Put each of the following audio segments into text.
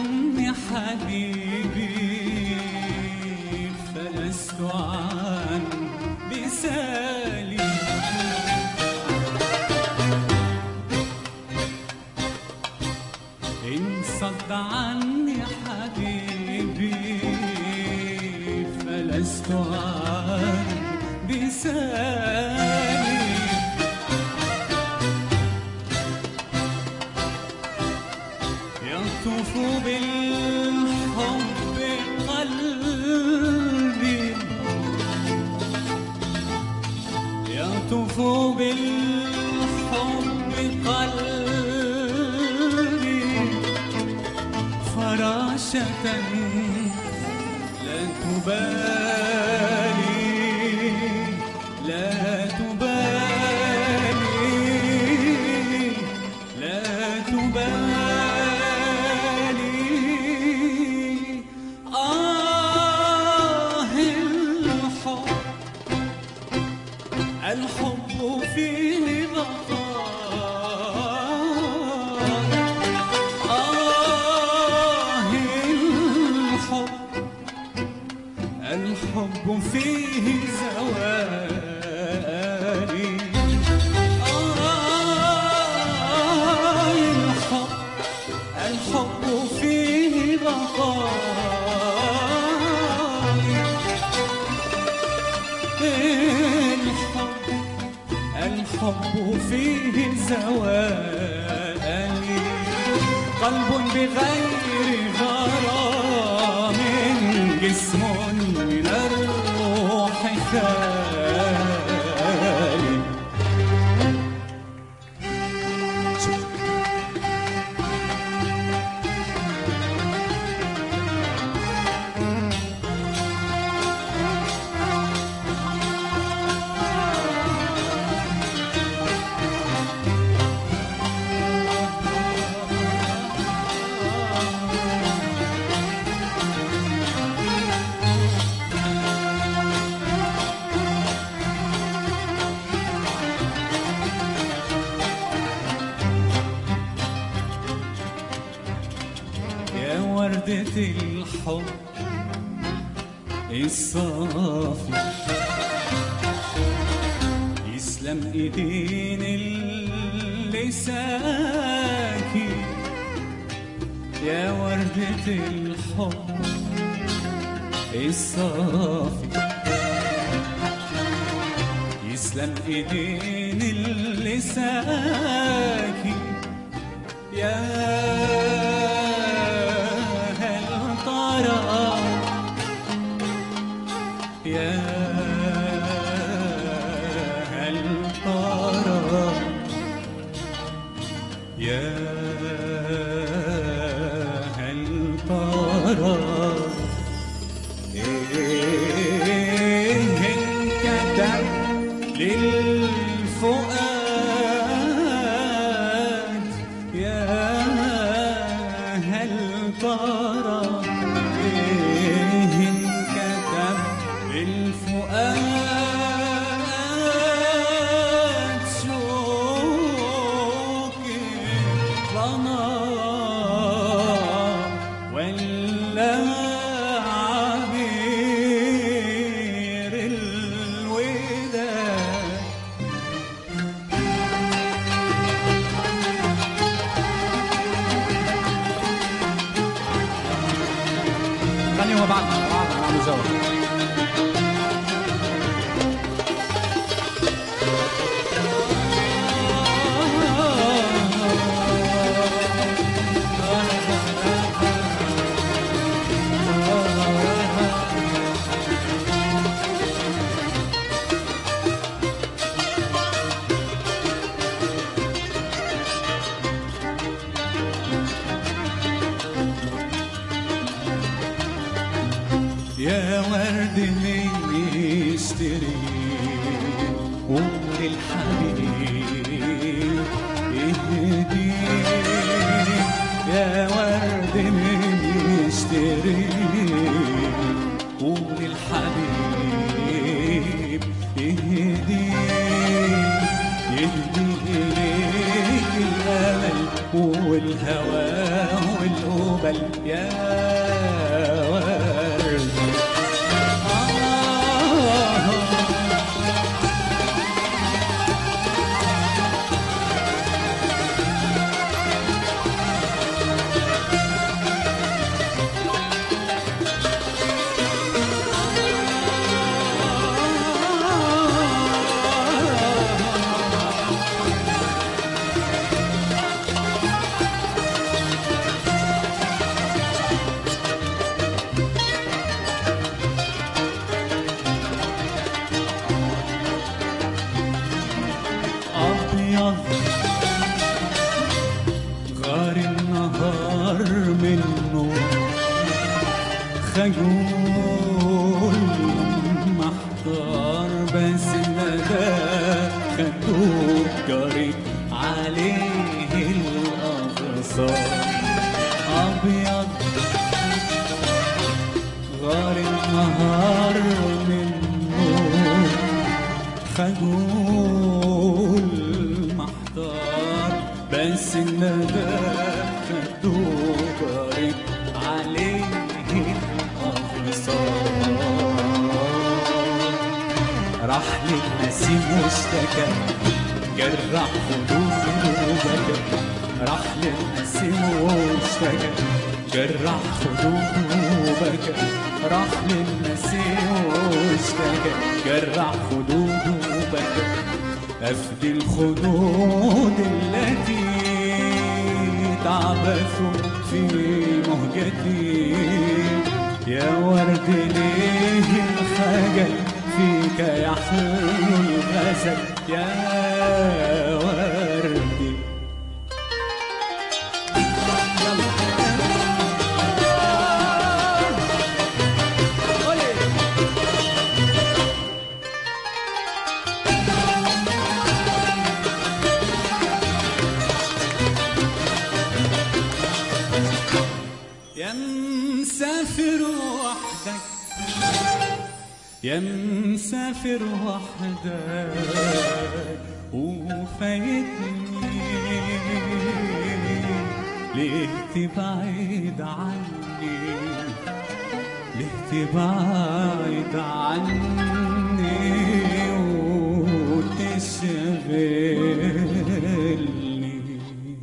عني حبيبي فلست عن بسالي إن صد عني حبيبي فلست عن بسالي يطوف بالحب قلبي يطوف بالحب قلبي فراشة لا تبالي لا تبالي لا تبالي آه الحب الحب فيه بقاء آه الحب الحب فيه زوالي آه الحب الحب فيه بقاء الحب الحب فيه زوالي قلب بغير غرام جسم من الروح خالي يا وردة الحب الصافي يسلم ايدين اللي ساكي يا وردة الحب الصافي يسلم ايدين اللي ساكي يا هل ترى يا هل ترى يا هل ترى إيه انكتب للفؤاد يا هل ترى إيه انكتب للفؤاد شوقي لنا ولا عبير الوداد غني هو بعد بعد نعمل سوا يا ورد من يشتري قول الحبيب اهدي يا ورد من يشتري قول الحبيب اهدي يهدي إليك الأمل والهوى والقول بل يا ورد آه أبيض غار النهار منه خجول محتار بس ندى خدوه جري عليه الأغصان أبيض غار النهار منه خجول محتار بس الندى خدوه جري عليه الأغصان راح للنسيم واشتكى جرح خدوده وبكى راح للنسيم واشتكى جرح خدوده وبكى راح للنسيم واشتكى جرح خدوده وبكى أفدي الخدود التي تعبث في مهجتي يا ورد ليه الخجل فيك يحلو الغزل يا وردي يا مسافر وحدك يا مسافر وحدك وفايتني ليه تبعد عني ليه تبعد عني وتشغلني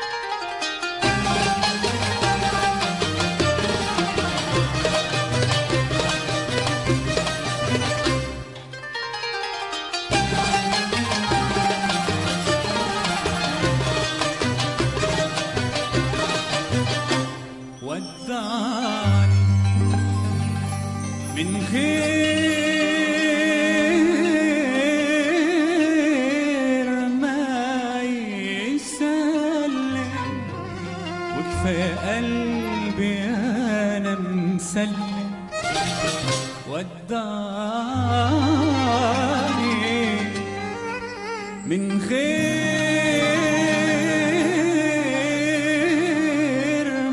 ودعني من غير ما يسلم وكفاية قلبي أنا مسلم ودعني من غير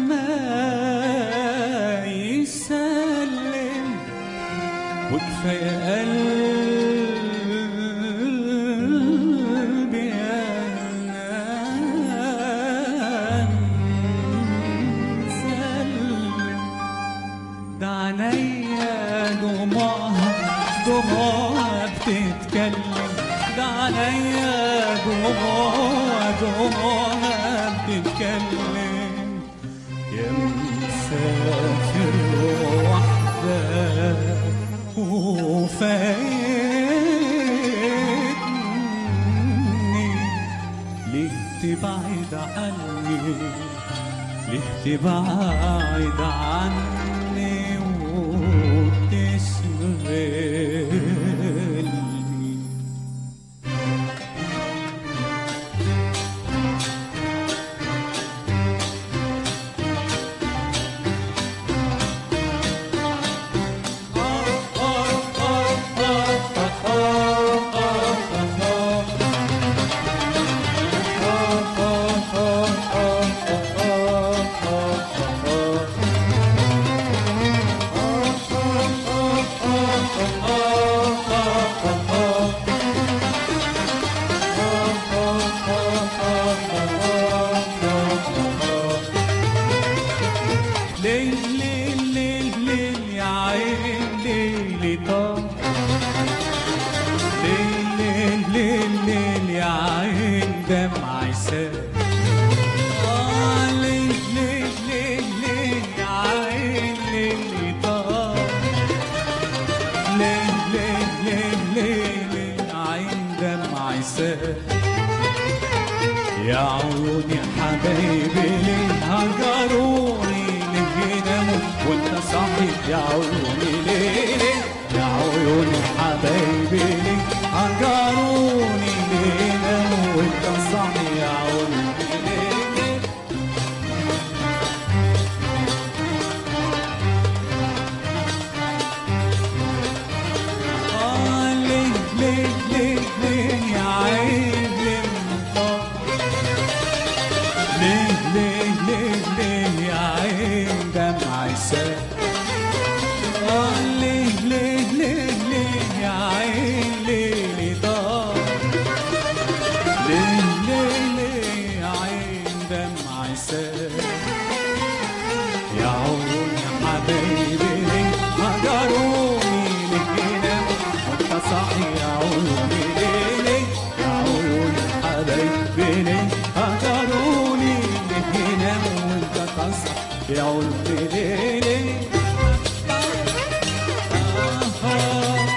ما يسلم وكفاية قلبي أنا مسلم ده عينيا دموعها دموعها بتتكلم ده عينيا دموعها دموعها بتتكلم يا مسافر وحدك وفايتني ليه تبعد عني ليه تبعد عني وتشغلني ليل ليل ليل ليل يا عين ليلي طار ليل ليل ليل ليل يا عين دمع سال آه ليل ليل ليل ليل يا عين ليلي طار ليل ليل ليل ليل يا عين دمع سال يا عيوني حبايبي ليه هجروني ليه ناموا وانت صاحي يا عيوني ليه ليه يا عيوني حبايبي ليه هجروني ليه ناموا وانت صاحي يا عيوني ليه ليه آه ليه ليه ليه ليه يا عين ليه مطار ليه ليه ليه ليه يا عين دمع سال آه ليه ليه ليه ليه يا عين ليلي طار ليه ليه ليه يا عين دمع سال يا عيون يا حبايبي ليه هجروني ليه ناموا وانت صاحي يا عيوني ليه ليه يا عيون يا حبايبي ليه هجروني ليه ناموا وانت تصحى يا عيوني ليه ليه آه آه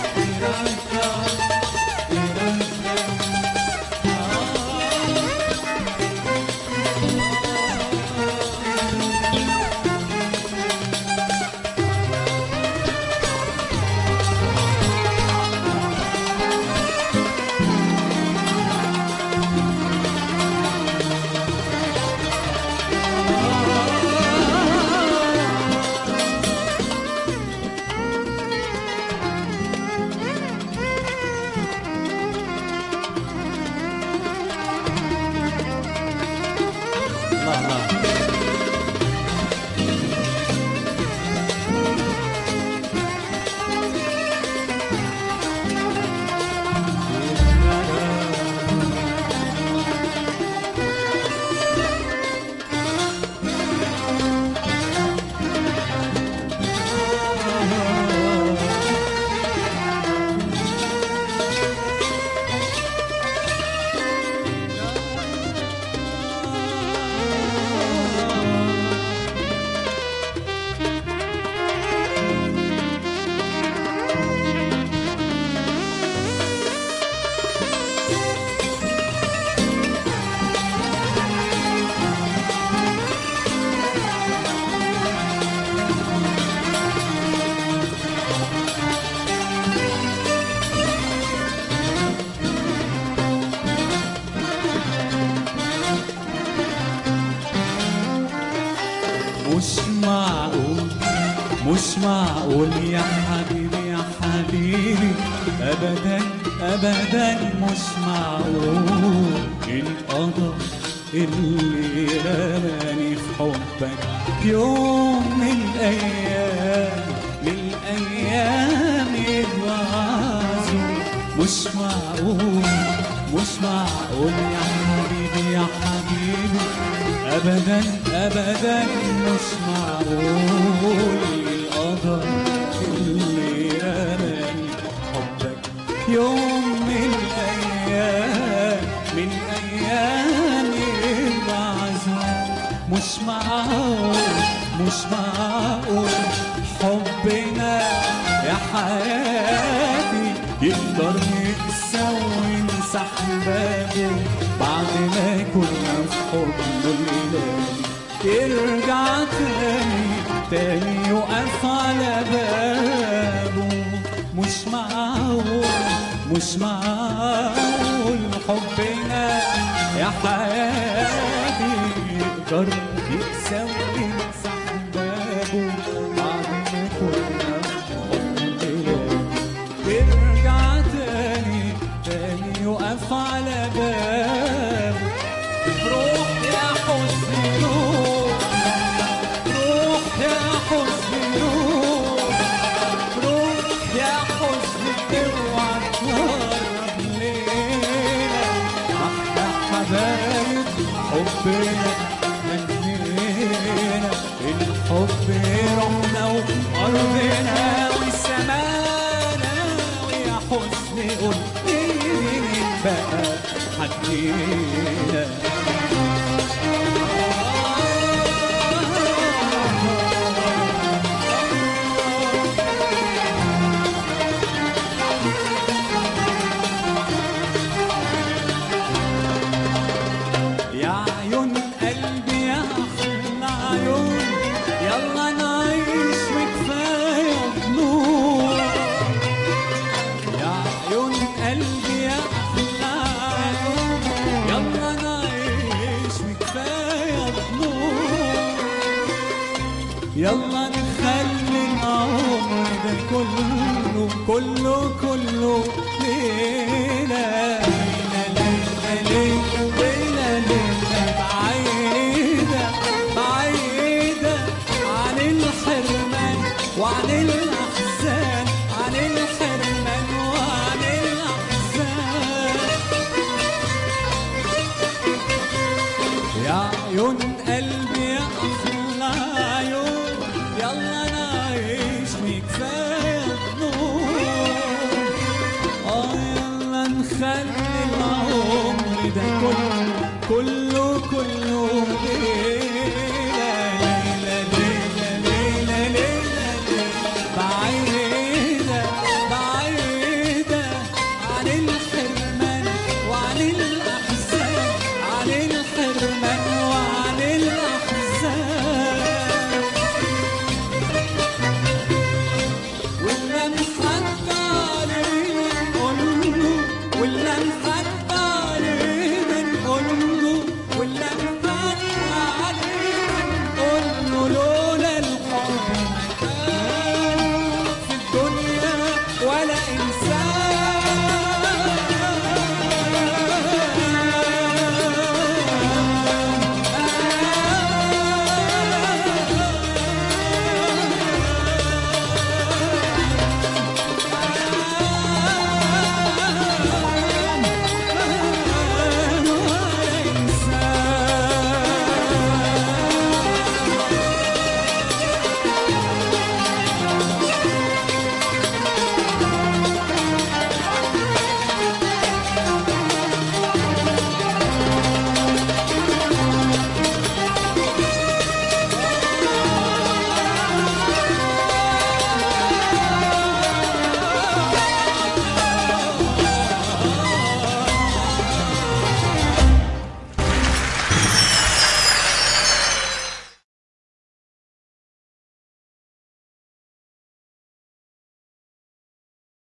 الله الله مش معقول مش معقول يا حبيبي يا حبيبي ابدا ابدا مش معقول القدر اللي رماني في حبك في يوم من الايام من الايام يتغازوا مش معقول مش معقول يا حبيبي يا حبيبي ابدا ابدا مش معقول القدر اللي رماني حبك يوم من الايام من ايام العذاب مش معقول مش معقول حبنا يا حياتي يقدر يقسى ويمسح بابه بعد ما كنا في حضنه الإلهي يرجع تاني تاني يقف على بابه مش معقول مش معقول حبنا يا حياتي يقدر يقسى ويمسح بابه بعد ما كنا في حضنه الإلهي يرجع تاني تاني يقف على بابه روح يا حزن روح روح يا حزن روح روح يا حزن اوعى تقرب لينا احلى حبايب حبنا هنينا وروحنا وأرضنا وسمانا ويا حزن قول مين بقى حكينا يا عيون قلبي يا أحلى عيون يلا نعيش وكفاية بنور يا عيون قلبي يا أحلى عيون يلا نعيش وكفاية بنور يلا نخلي العمر ده كله كله كله ليلة ليلة ليلة ليلة ليلة بعيدة بعيدة عن الحرمان وعن الأحزان عن الحرمان وعن الأحزان يا عيون قلبي يا أحلى عيون يلا نعيش وكفاية نور آه يلا نخلي العمر ده كله كله